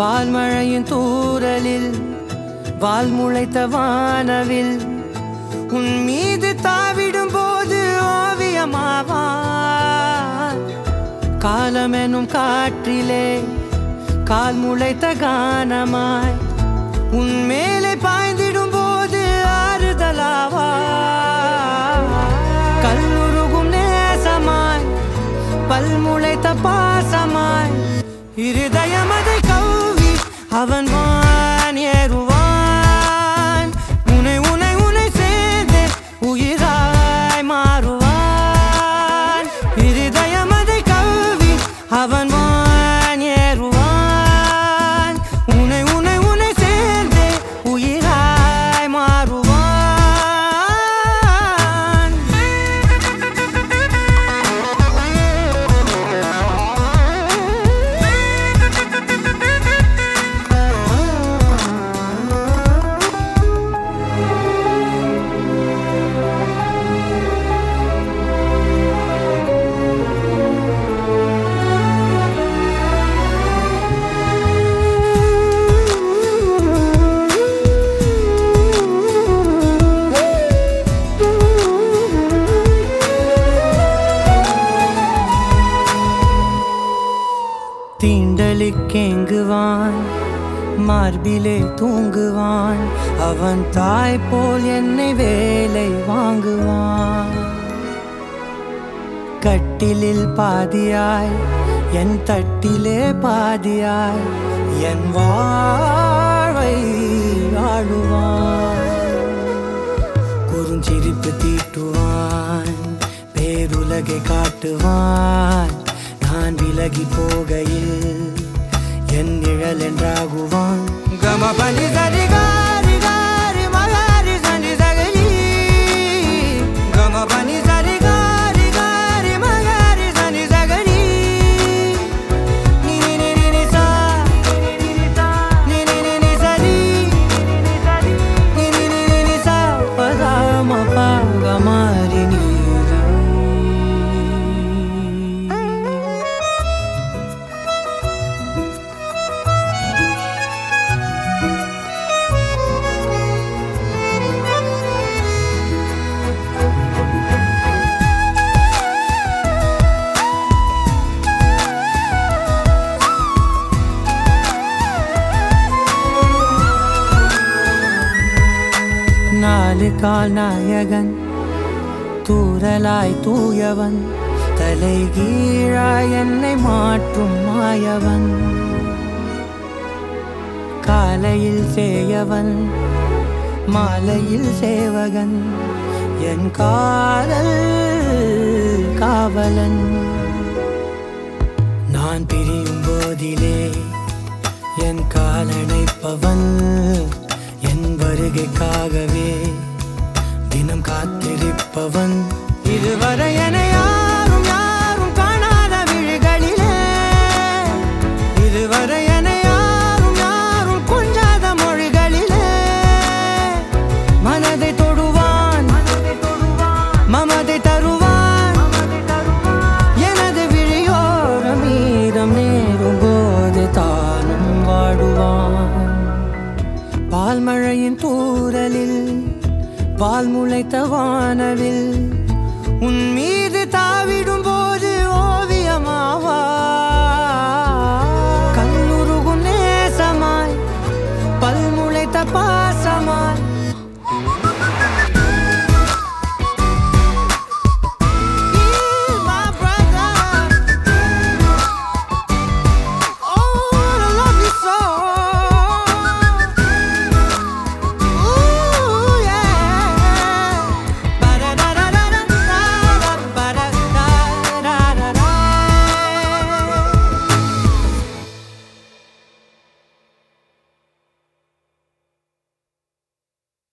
பால்மழையின் தூறலில் வால் முளைத்த வானவில் உன் மீது தாவிடும் போது ஓவியமாவான் காலமெனும் காற்றிலே கால் முளைத்த கானமாய் உன் மேலே பாய்ந்திடும் போது ஆறுதலாவா கல்லுருகும் நேசமாய் பல் முளைத்த பாசமாய் இருதயமதை கவ்வி அவன் வான் ஏறுவான் உனை உனை உனை சேர்ந்து உயிராய் மாறுவான் இருதயமதை கவ்வி அவன் வான் ஏறுவான் உனை உனை உனை சேர்ந்து உயிராய் மாறுவான் தீண்டலுக்கேங்குவான் மார்பிலே தூங்குவான் அவன் தாய் போல் என்னை வேலை வாங்குவான் கட்டிலில் பாதியாய் என் தட்டிலே பாதியாய் என் வாழ்வை ஆளுவான் குறுஞ்சிரிப்பு தீட்டுவான் பேருலகை காட்டுவான் நான் விலகி போகையில் என் நிழல் என்றாகுவான் கம பனி சரி காரி காரி மகாரி சனி சகரி கம பனி சரி காரி காரி மகாரி சனி சகரி நி நி நி நி நி சா நி நி நி நி சரி நி நி நி நி நி சா பதா ம பா க மா ரி நி ர. நாலு கால் நாயகன் தூரலாய் தூயவன் தலை கீழாய் என்னை மாற்றும் மாயவன் காலையில் சேயவன் மாலையில் சேவகன் என் காதல் காவலன் நான் பிரியும் போதிலே என் காலணைப்பவன் என் வருகைக்காகவே தினம் காத்திருப்பவன் இதுவரை என யாரும் யாரும் காணாத விழிகளிலே இதுவரை என யாரும் யாரும் கொஞ்சாத மொழிகளிலே மனதை தொடுவான் மமதை தருவான் எனது விழியோர மீதம் நேரும் போது தானும் வாடுவான் பால்மழையின் தூறலில் பால் முளைத்த வானவில் உன் மீது தாவிடும் போது ஓவியமாவா கல்லுருகும் நேசமாய் பல் முளைத்த பாசமாய்